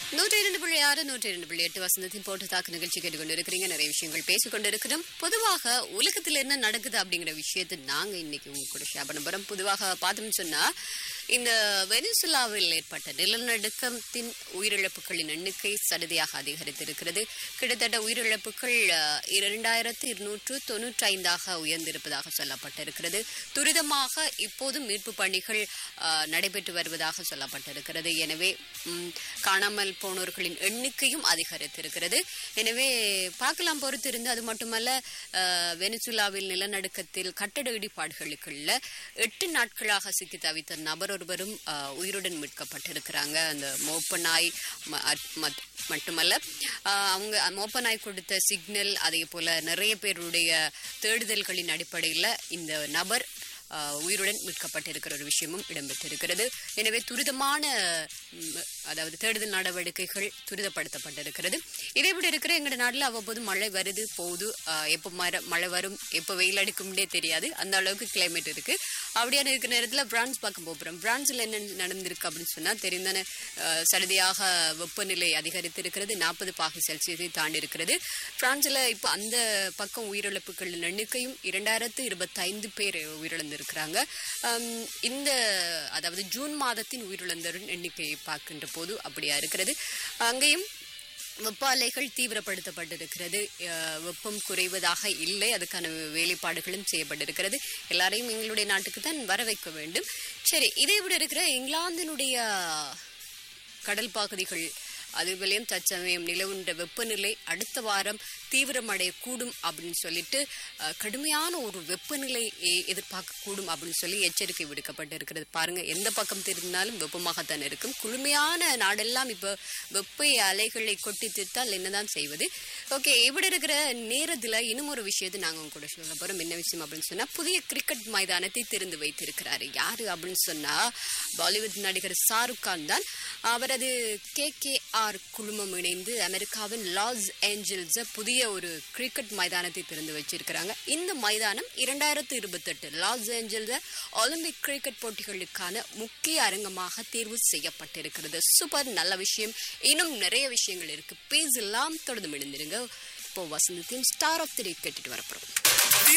நூற்றி இரண்டு புள்ளி ஆறு நூற்றி இரண்டு புள்ளி எட்டு வசந்தத்தின் போட்டு தாக்கு நிகழ்ச்சி கேட்டுக்கொண்டிருக்கிறீங்க நிறைய விஷயங்கள் பேசிக் கொண்டிருக்கிறோம் பொதுவாக உலகத்தில் என்ன நடக்குது அப்படிங்கிற விஷயத்தை நாங்க இன்னைக்கு உங்க கூட ஷேர் பண்ண போறோம் பொதுவாக பார்த்தோம்னு சொன்னா இந்த வெனிசுலாவில் ஏற்பட்ட நிலநடுக்கத்தின் உயிரிழப்புகளின் எண்ணிக்கை சடுதியாக அதிகரித்திருக்கிறது கிட்டத்தட்ட உயிரிழப்புகள் அஹ், இரண்டாயிரத்து இருநூற்று தொன்னூற்றி ஐந்தாக உயர்ந்திருப்பதாக சொல்லப்பட்டிருக்கிறது துரிதமாக இப்போதும் மீட்பு பணிகள் அஹ், நடைபெற்று வருவதாக சொல்லப்பட்டிருக்கிறது எனவே ம், காணாமல் போனோர்களின் எண்ணிக்கையும் அதிகரித்திருக்கிறது எனவே பார்க்கலாம் பொறுத்திருந்து அது மட்டுமல்ல அஹ், வெனிசுலாவில் நிலநடுக்கத்தில் கட்டட இடிபாடுகளுக்குள்ள எட்டு நாட்களாக சிக்கி தவித்த நபர் ஒருவரும் அஹ், உயிருடன் மீட்கப்பட்டிருக்கிறாங்க அந்த மோப்ப நாய் ம- அட்- மத்- மட்டுமல்ல அஹ், அவங்க மோப்ப நாய் கொடுத்த சிக்னல் அதே போல நிறைய பேருடைய தேடுதல்களின் அடிப்படையில் இந்த நபர் அஹ், உயிருடன் மீட்கப்பட்டிருக்கிற ஒரு விஷயமும் இடம்பெற்றிருக்கிறது எனவே துரிதமான ம், அதாவது தேடுதல் நடவடிக்கைகள் துரிதப்படுத்தப்பட்டிருக்கிறது இதே விட இருக்கிற எங்க நாட்டில் அவ்வப்போது மழை வருது போகுது அஹ், எப்போ மர மழை வரும் எப்போ வெயில் அடிக்கும்னே தெரியாது அந்த அளவுக்கு கிளைமேட் இருக்கு அப்படியான இருக்கிற நேரத்தில் பிரான்ஸ் பார்க்க போகிறோம் பிரான்ஸில் என்ன நடந்திருக்கு அப்படின்னு சொன்னால் தெரிந்தான சடுதியாக வெப்பநிலை அதிகரித்திருக்கிறது நாற்பது பாகை செல்சியஸை தாண்டி இருக்கிறது பிரான்ஸில் இப்போ அந்த பக்கம் உயிரிழப்புகளின் எண்ணிக்கையும் இரண்டாயிரத்து இருபத்தைந்து பேர் உயிரிழந்திருக்கிறாங்க ஆம், இந்த அதாவது ஜூன் மாதத்தின் உயிரிழந்தோரின் எண்ணிக்கையை பார்க்கின்ற போது அப்படியா இருக்கிறது அங்கேயும் வெப்ப அலைகள் தீவிரப்படுத்தப்பட்டிருக்கிறது அஹ், வெப்பம் குறைவதாக இல்லை அதுக்கான வேலைப்பாடுகளும் செய்யப்பட்டிருக்கிறது எல்லாரையும் எங்களுடைய நாட்டுக்கு தான் வர வைக்க வேண்டும் சரி இதை விட இருக்கிற இங்கிலாந்தினுடைய கடல் பகுதிகள் அதுவிலையும் தற்சமயம் நிலவுன்ற வெப்பநிலை அடுத்த வாரம் தீவிரமடைய கூடும் அப்படின்னு சொல்லிட்டு அஹ், கடுமையான ஒரு வெப்பநிலை எ- எதிர்பார்க்கக்கூடும் அப்படின்னு சொல்லி எச்சரிக்கை விடுக்கப்பட்டிருக்கிறது பாருங்க எந்த பக்கம் திரும்பினாலும் வெப்பமாகத்தான் இருக்கும் குளுமையான நாடெல்லாம் இப்போ வெப்ப அலைகளை கொட்டி தீர்த்தால் என்னதான் செய்வது ஓகே இப்படி இருக்கிற நேரத்தில் இன்னும் ஒரு விஷயத்தை நாங்கள் உங்க கூட சொல்ல போறோம் என்ன விஷயம் அப்படின்னு சொன்னா புதிய கிரிக்கெட் மைதானத்தை திறந்து வைத்திருக்கிறாரு யாரு அப்படின்னு சொன்னா பாலிவுட் நடிகர் ஷாருக் கான் தான் அவரது கே கே ஆர் குழுமம் இணைந்து அமெரிக்காவின் லாஸ் ஏஞ்சல்ஸ் புதிய ஒரு கிரிக்கெட் மைதானத்தை திறந்து வச்சிருக்கிறாங்க இந்த மைதானம் இரண்டாயிரத்து இருபத்தெட்டு லாஸ் ஏஞ்சல்ஸ் ஒலிம்பிக் கிரிக்கெட் போட்டிகளுக்கான முக்கிய அரங்கமாக தேர்வு செய்யப்பட்டிருக்கிறது சூப்பர் நல்ல விஷயம் இன்னும் நிறைய விஷயங்கள் இருக்கு பேசலாம் தொடர்ந்து மிடுந்திருங்க இப்போ வசந்தத்தின் ஸ்டார் ஆஃப் தி டே கேட்டுட்டு வரப்போறோம்